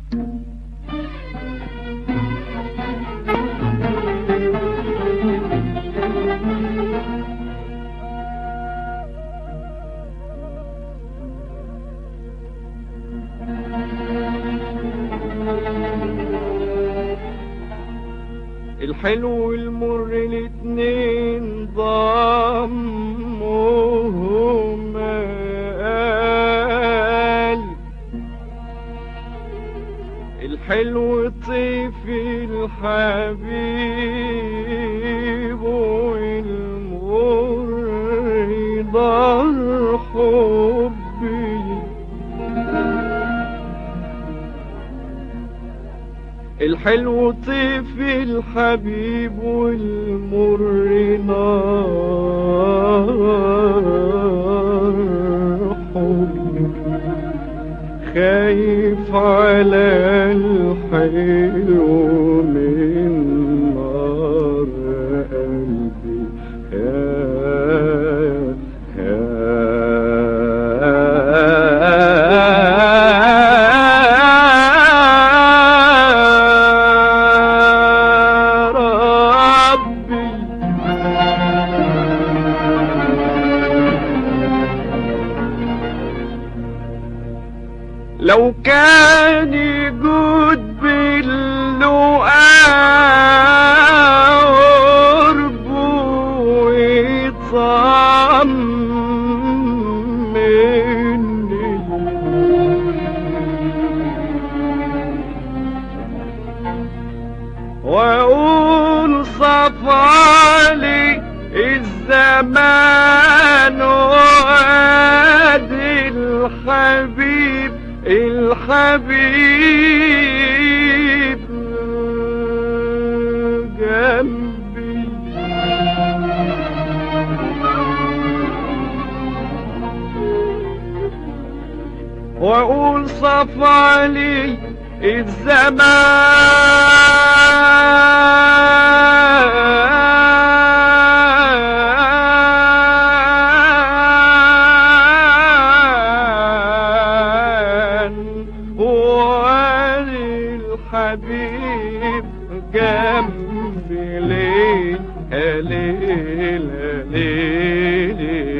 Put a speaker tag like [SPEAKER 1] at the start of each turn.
[SPEAKER 1] الحلو والمر الاتنين ضمهم قال الحلو طيف الحبيب والمر دار حبي الحلو طيف الحبيب والمر نار حبي خايف على الحلو من نار قلبي يا يا ربي لو كان يجود باللقاء قربه يطمني واقول صفالي الزمان وادي الحبيب الحبيب جنبي واقول صفالي الزمان وادي الحبيب جنبي ليه ليه ليه ليه